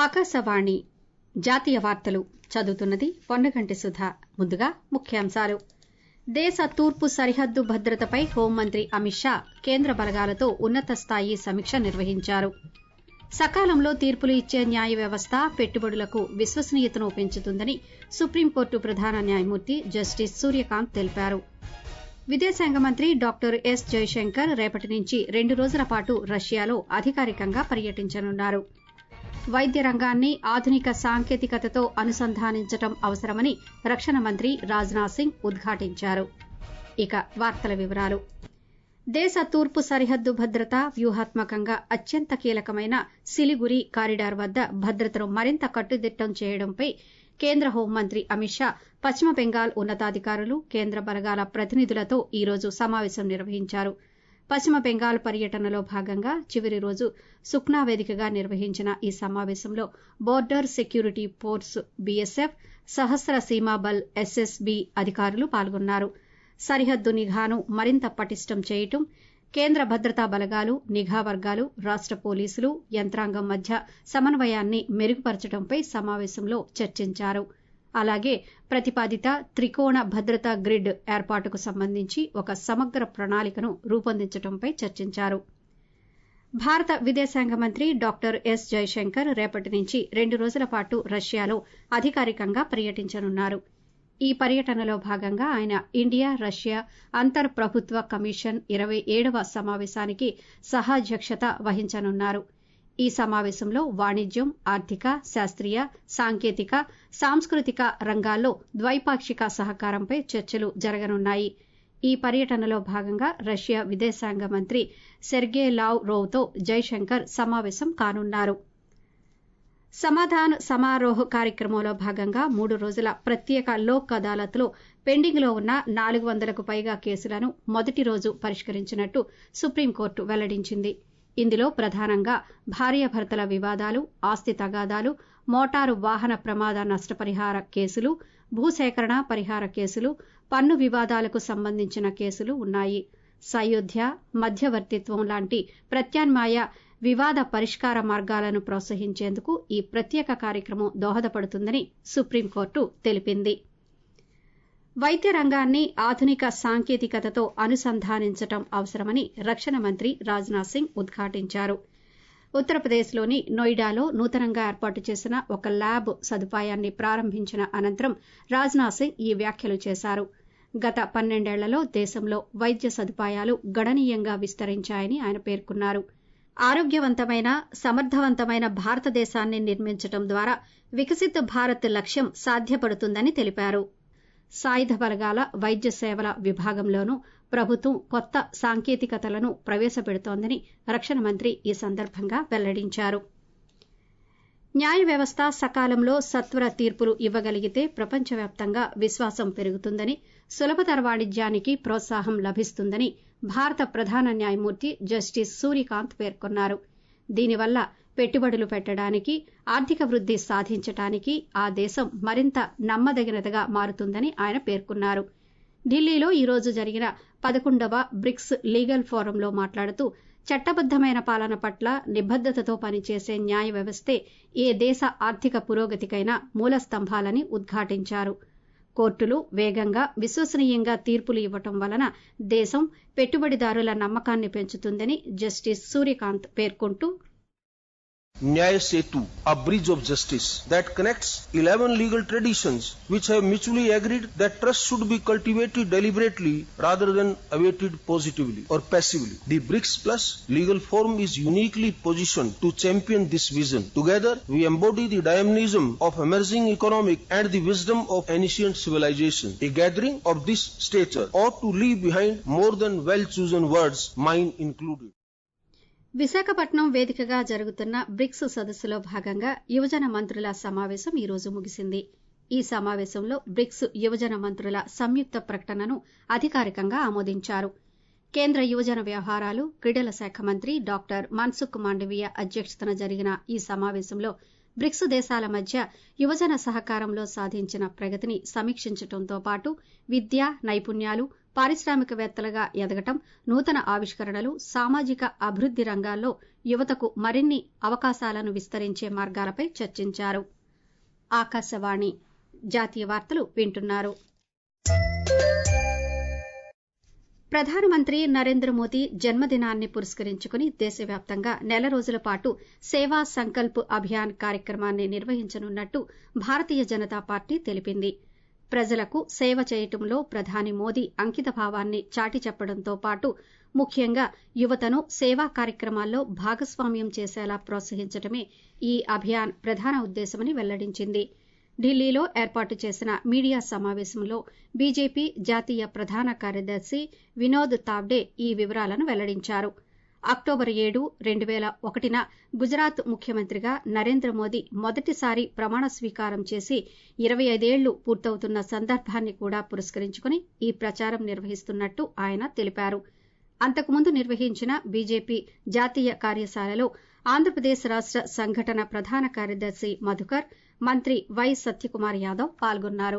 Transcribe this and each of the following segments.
ఆకాశవాణి జాతీయ వార్తలు చదువుతున్నది పొన్నగంటి సుధా ముందుగా ముఖ్యాంశాలు దేశ తూర్పు సరిహద్దు భద్రతపై హోంమంత్రి అమిత్ షా కేంద్ర బలగాలతో ఉన్నత స్థాయి సమీక్ష నిర్వహించారు సకాలంలో తీర్పులు ఇచ్చే న్యాయ వ్యవస్థ పెట్టుబడులకు విశ్వసనీయతను పెంచుతుందని సుప్రీంకోర్టు ప్రధాన న్యాయమూర్తి జస్టిస్ సూర్యకాంత్ తెలిపారు విదేశాంగ మంత్రి డాక్టర్ ఎస్ జైశంకర్ రేపటి నుంచి రెండు రోజుల పాటు రష్యాలో అధికారికంగా పర్యటించనున్నారు వైద్య రంగాన్ని ఆధునిక సాంకేతికతతో అనుసంధానించడం అవసరమని రక్షణ మంత్రి రాజ్నాథ్ సింగ్ ఉద్ఘాటించారు ఇక వార్తల వివరాలు దేశ తూర్పు సరిహద్దు భద్రత వ్యూహాత్మకంగా అత్యంత కీలకమైన సిలిగురి కారిడార్ వద్ద భద్రతను మరింత కట్టుదిట్టం చేయడంపై కేంద్ర హోంమంత్రి అమిత్ షా పశ్చిమ బెంగాల్ ఉన్నతాధికారులు కేంద్ర బలగాల ప్రతినిధులతో ఈ రోజు సమావేశం నిర్వహించారు పశ్చిమ బెంగాల్ పర్యటనలో భాగంగా చివరి రోజు సుఖ్నా వేదికగా నిర్వహించిన ఈ సమావేశంలో border security force BSF Sashastra Seema Bal SSB అధికారులు పాల్గొన్నారు సరిహద్దు నిఘాను మరింత పటిష్టం చేయటం కేంద్ర భద్రతా బలగాలు నిఘా వర్గాలు రాష్ట పోలీసులు యంత్రాంగం మధ్య సమన్వయాన్ని మెరుగుపరచడంపై సమావేశంలో చర్చించారు అలాగే ప్రతిపాదిత త్రికోణ భద్రతా గ్రిడ్ ఏర్పాటుకు సంబంధించి ఒక సమగ్ర ప్రణాళికను రూపొందించడంపై చర్చించారు భారత విదేశాంగ మంత్రి డాక్టర్ ఎస్ జైశంకర్ రేపటి నుంచి రెండు రోజుల పాటు రష్యాలో అధికారికంగా పర్యటించనున్నారు ఈ పర్యటనలో భాగంగా ఆయన ఇండియా రష్యా అంతర్ ప్రభుత్వ కమిషన్ ఇరవై ఏడవ సమావేశానికి సహాధ్యక్షత వహించనున్నారు ఈ సమావేశంలో వాణిజ్యం ఆర్థిక శాస్త్రీయ సాంకేతిక సాంస్కృతిక రంగాల్లో ద్వైపాక్షిక సహకారంపై చర్చలు జరగనున్నాయి ఈ పర్యటనలో భాగంగా రష్యా విదేశాంగ మంత్రి సెర్గే లావ్ రోవ్తో జైశంకర్ సమావేశం కానున్నారు సమాధాన్ సమారోహ్ కార్యక్రమంలో భాగంగా మూడు రోజుల ప్రత్యేక లోక్ అదాలత్లో పెండింగ్లో ఉన్న నాలుగు వందలకు పైగా కేసులను మొదటి రోజు పరిష్కరించినట్టు సుప్రీంకోర్టు వెల్లడించింది ఇందులో ప్రధానంగా భార్యాభర్తల వివాదాలు ఆస్తి తగాదాలు మోటారు వాహన ప్రమాద నష్టపరిహార కేసులు భూసేకరణ పరిహార కేసులు పన్ను వివాదాలకు సంబంధించిన కేసులు ఉన్నాయి సయోధ్య మధ్యవర్తిత్వం లాంటి ప్రత్యామ్నాయ వివాద పరిష్కార మార్గాలను ప్రోత్సహించేందుకు ఈ ప్రత్యేక కార్యక్రమం దోహదపడుతుందని సుప్రీంకోర్టు తెలిపింది వైద్య రంగాన్ని ఆధునిక సాంకేతికతతో అనుసంధానించడం అవసరమని రక్షణ మంత్రి రాజ్నాథ్ సింగ్ ఉద్ఘాటించారు ఉత్తరప్రదేశ్లోని నోయిడాలో నూతనంగా ఏర్పాటు చేసిన ఒక ల్యాబ్ సదుపాయాన్ని ప్రారంభించిన అనంతరం రాజ్నాథ్ సింగ్ ఈ వ్యాఖ్యలు చేశారు గత పన్నెండేళ్లలో దేశంలో వైద్య సదుపాయాలు గణనీయంగా విస్తరించాయని ఆయన పేర్కొన్నారు ఆరోగ్యవంతమైన సమర్థవంతమైన భారతదేశాన్ని నిర్మించడం ద్వారా వికసిత్ భారత్ లక్ష్యం సాధ్యపడుతుందని తెలిపారు సాయుధ బలగాల వైద్య సేవల విభాగంలోనూ ప్రభుత్వం కొత్త సాంకేతికతలను ప్రవేశపెడుతోందని రక్షణ మంత్రి ఈ సందర్భంగా వెల్లడించారు న్యాయ వ్యవస్థ సకాలంలో సత్వర తీర్పులు ఇవ్వగలిగితే ప్రపంచవ్యాప్తంగా విశ్వాసం పెరుగుతుందని సులభతర వాణిజ్యానికి ప్రోత్సాహం లభిస్తుందని భారత ప్రధాన న్యాయమూర్తి జస్టిస్ సూర్యకాంత్ పేర్కొన్నారు దీనివల్ల పెట్టుబడులు పెట్టడానికి ఆర్థిక వృద్ధి సాధించడానికి ఆ దేశం మరింత నమ్మదగినదిగా మారుతుందని ఆయన పేర్కొన్నారు ఢిల్లీలో ఈ రోజు జరిగిన పదకొండవ బ్రిక్స్ లీగల్ ఫోరంలో మాట్లాడుతూ చట్టబద్దమైన పాలన పట్ల నిబద్దతతో పనిచేసే న్యాయ వ్యవస్థే ఏ దేశ ఆర్థిక పురోగతికైనా మూల స్తంభాలని ఉద్ఘాటించారు కోర్టులు వేగంగా విశ్వసనీయంగా తీర్పులు ఇవ్వటం వలన దేశం పెట్టుబడిదారుల నమ్మకాన్ని పెంచుతుందని జస్టిస్ సూర్యకాంత్ పేర్కొంటూ Nyaya Setu, a bridge of justice that connects 11 legal traditions which have mutually agreed that trust should be cultivated deliberately rather than awaited positively or passively. The BRICS Plus legal forum is uniquely positioned to champion this vision. Together, we embody the dynamism of emerging economic and the wisdom of ancient civilization. A gathering of this stature ought to leave behind more than well-chosen words, mine included. Visakhapatnam వేదికగా జరుగుతున్న bricks సదస్సులో భాగంగా యువజన మంత్రుల సమావేశం ఈ రోజు ముగిసింది ఈ సమావేశంలో బ్రిక్స్ యువజన మంత్రుల సంయుక్త ప్రకటనను అధికారికంగా ఆమోదించారు కేంద్ర యువజన వ్యవహారాలు క్రీడల శాఖ మంత్రి డాక్టర్ మన్సుఖ్ మాండవీయ అధ్యక్షతన జరిగిన ఈ సమావేశంలో బ్రిక్స్ దేశాల మధ్య యువజన సహకారంలో సాధించిన ప్రగతిని సమీక్షించడంతో పాటు విద్య నైపుణ్యాలు పారిశ్రామికవేత్తలుగా ఎదగటం నూతన ఆవిష్కరణలు సామాజిక అభివృద్ది రంగాల్లో యువతకు మరిన్ని అవకాశాలను విస్తరించే మార్గాలపై చర్చించారు ఆకాశవాణి జాతీయ వార్తలు వింటున్నారు ప్రధానమంత్రి నరేంద్ర మోదీ జన్మదినాన్ని పురస్కరించుకుని దేశవ్యాప్తంగా నెల రోజుల పాటు సేవా సంకల్ప్ అభియాన్ కార్యక్రమాన్ని నిర్వహించనున్నట్టు భారతీయ జనతా పార్టీ తెలిపింది ప్రజలకు సేవ చేయటంలో ప్రధాని మోదీ అంకితభావాన్ని చాటి చెప్పడంతో పాటు ముఖ్యంగా యువతను సేవా కార్యక్రమాల్లో భాగస్వామ్యం చేసేలా ప్రోత్సహించడమే ఈ అభియాన్ ప్రధాన ఉద్దేశమని వెల్లడించింది ఢిల్లీలో ఏర్పాటు చేసిన మీడియా సమావేశంలో బీజేపీ జాతీయ ప్రధాన కార్యదర్శి వినోద్ తావ్డే ఈ వివరాలను వెల్లడించారు అక్టోబర్ ఏడు రెండు వేల ఒకటిన గుజరాత్ ముఖ్యమంత్రిగా నరేంద్ర మోదీ మొదటిసారి ప్రమాణ స్వీకారం చేసి ఇరవై ఐదేళ్లు పూర్తవుతున్న సందర్భాన్ని కూడా పురస్కరించుకుని ఈ ప్రచారం నిర్వహిస్తున్నట్టు ఆయన తెలిపారు అంతకుముందు నిర్వహించిన బీజేపీ జాతీయ కార్యశాలలో ఆంధ్రప్రదేశ్ రాష్ట సంఘటన ప్రధాన కార్యదర్శి మధుకర్ మంత్రి వై సత్యకుమార్ యాదవ్ పాల్గొన్నారు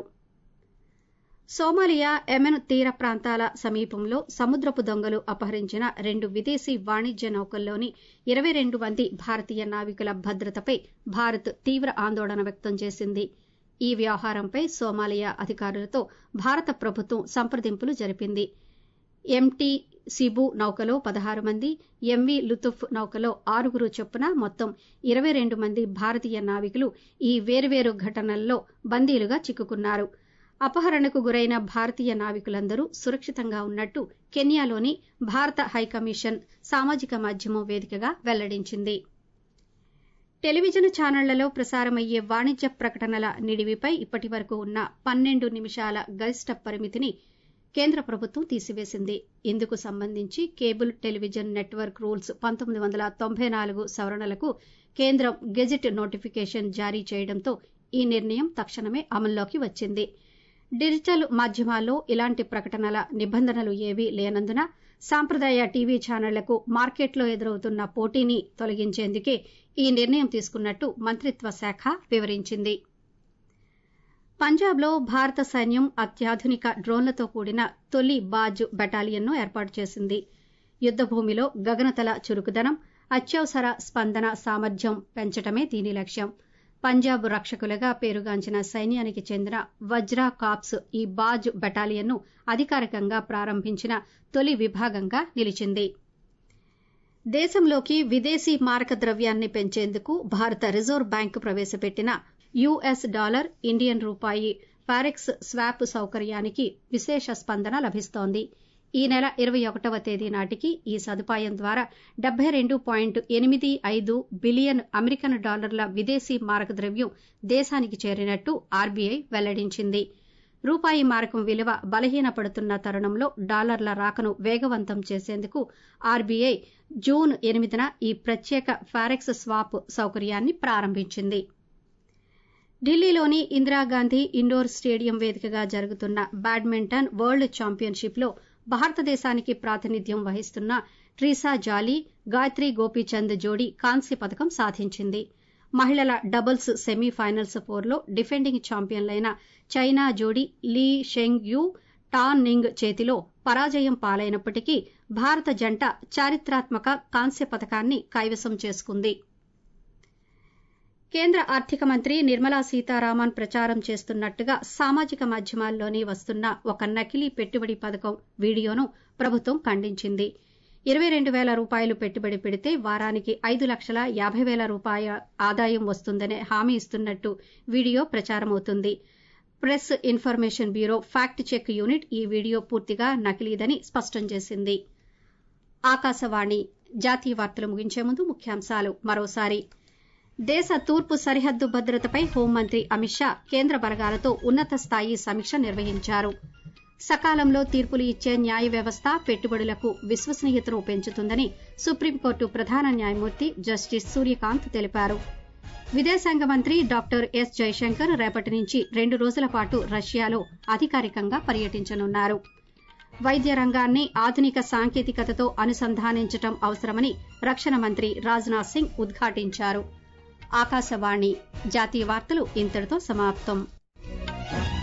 సోమాలియా ఎమెన్ తీర ప్రాంతాల సమీపంలో సముద్రపు దొంగలు అపహరించిన రెండు విదేశీ వాణిజ్య నౌకల్లోని ఇరవై రెండు మంది భారతీయ నావికుల భద్రతపై భారత్ తీవ్ర ఆందోళన వ్యక్తం చేసింది ఈ వ్యవహారంపై సోమాలియా అధికారులతో భారత ప్రభుత్వం సంప్రదింపులు జరిపింది ఎంటీ సిబు నౌకలో పదహారు మంది ఎంవి లుతుఫ్ నౌకలో ఆరుగురు చొప్పున మొత్తం ఇరవై రెండు మంది భారతీయ నావికులు ఈ వేర్వేరు ఘటనల్లో బందీలుగా చిక్కుకున్నారు అపహరణకు గురైన భారతీయ నావికులందరూ సురక్షితంగా ఉన్నట్టు కెన్యాలోని భారత హైకమిషన్ సామాజిక మాధ్యమం వేదికగా వెల్లడించింది టెలివిజన్ ఛానళ్లలో ప్రసారమయ్యే వాణిజ్య ప్రకటనల నిడివిపై ఇప్పటి వరకు ఉన్న పన్నెండు నిమిషాల గరిష్ట పరిమితిని కేంద్ర ప్రభుత్వం తీసివేసింది ఇందుకు సంబంధించి కేబుల్ టెలివిజన్ నెట్వర్క్ రూల్స్ పంతొమ్మిది వందల తొంభై నాలుగు సవరణలకు కేంద్రం గెజిట్ నోటిఫికేషన్ జారీ చేయడంతో ఈ నిర్ణయం తక్షణమే అమల్లోకి వచ్చింది డిజిటల్ మాధ్యమాల్లో ఇలాంటి ప్రకటనల నిబంధనలు ఏవీ లేనందున సాంప్రదాయ టీవీ ఛానళ్లకు మార్కెట్లో ఎదురవుతున్న పోటీని తొలగించేందుకే ఈ నిర్ణయం తీసుకున్నట్టు మంత్రిత్వ శాఖ వివరించింది పంజాబ్లో భారత సైన్యం అత్యాధునిక డ్రోన్లతో కూడిన తొలి బాజ్ బెటాలియన్ను ఏర్పాటు చేసింది యుద్దభూమిలో గగనతల చురుకుదనం అత్యవసర స్పందన సామర్థ్యం పెంచటమే దీని లక్ష్యం పంజాబ్ రక్షకులుగా పేరుగాంచిన సైన్యానికి చెందిన వజ్రా కాప్స్ ఈ బాజ్ బెటాలియన్ను అధికారికంగా ప్రారంభించిన తొలి విభాగంగా నిలిచింది దేశంలోకి విదేశీ మారక ద్రవ్యాన్ని పెంచేందుకు భారత రిజర్వ్ బ్యాంకు ప్రవేశపెట్టిన యుఎస్ డాలర్ ఇండియన్ రూపాయి ఫారెక్స్ స్వాప్ సౌకర్యానికి విశేష స్పందన లభిస్తోంది ఈ నెల ఇరవై ఒకటవ తేదీ నాటికి ఈ సదుపాయం ద్వారా డెబ్బై రెండు పాయింట్ ఎనిమిది ఐదు బిలియన్ అమెరికన్ డాలర్ల విదేశీ మారక ద్రవ్యం దేశానికి చేరినట్టు ఆర్బీఐ వెల్లడించింది రూపాయి మారకం విలువ బలహీనపడుతున్న తరుణంలో డాలర్ల రాకను వేగవంతం చేసేందుకు ఆర్బీఐ జూన్ ఎనిమిదిన ఈ ప్రత్యేక ఫారెక్స్ స్వాప్ సౌకర్యాన్ని ప్రారంభించింది ఢిల్లీలోని ఇందిరాగాంధీ ఇండోర్ స్టేడియం వేదికగా జరుగుతున్న బ్యాడ్మింటన్ వరల్డ్ ఛాంపియన్షిప్లో భారతదేశానికి ప్రాతినిధ్యం వహిస్తున్న ట్రీసా జాలీ గాయత్రి గోపీచంద్ జోడీ కాంస్య పథకం సాధించింది మహిళల డబుల్స్ సెమీఫైనల్స్ పోర్లో డిఫెండింగ్ ఛాంపియన్లైన చైనా జోడీ Li Sheng Yu Tan Ning చేతిలో పరాజయం పాలైనప్పటికీ భారత జంట చారిత్రాత్మక కాంస్య పథకాన్ని కైవసం చేసుకుంది కేంద్ర ఆర్థిక మంత్రి నిర్మలా సీతారామన్ ప్రచారం చేస్తున్నట్టుగా సామాజిక మాధ్యమాల్లోని వస్తున్న ఒక నకిలీ పెట్టుబడి పథకం వీడియోను ప్రభుత్వం ఖండించింది ఇరవై రెండు వేల రూపాయలు పెట్టుబడి పెడితే వారానికి ఐదు లక్షల యాభై వేల రూపాయల ఆదాయం వస్తుందనే హామీ ఇస్తున్నట్టు వీడియో ప్రచారమవుతుంది press information bureau fact check unit ఈ వీడియో పూర్తిగా నకిలీదని స్పష్టం చేసింది ఆకాశవాణి జాతీయ వార్తలు ముగించే ముందు ముఖ్యాంశాలు మరోసారి దేశ తూర్పు సరిహద్దు భద్రతపై హోంమంత్రి అమిత్ షా కేంద్ర బలగాలతో ఉన్నత స్థాయి సమీక్ష నిర్వహించారు సకాలంలో తీర్పులు ఇచ్చే న్యాయ వ్యవస్థ పెట్టుబడులకు విశ్వసనీయతను పెంచుతుందని సుప్రీంకోర్టు ప్రధాన న్యాయమూర్తి జస్టిస్ సూర్యకాంత్ తెలిపారు విదేశాంగ మంత్రి డాక్టర్ ఎస్ జైశంకర్ రేపటి నుంచి రెండు రోజుల పాటు రష్యాలో అధికారికంగా పర్యటించనున్నారు వైద్య రంగాన్ని ఆధునిక సాంకేతికతతో అనుసంధానించడం అవసరమని రక్షణ మంత్రి రాజ్నాథ్ సింగ్ ఉద్ఘాటించారు ఆకాశవాణి జాతీయ వార్తలు ఇంతటితో సమాప్తం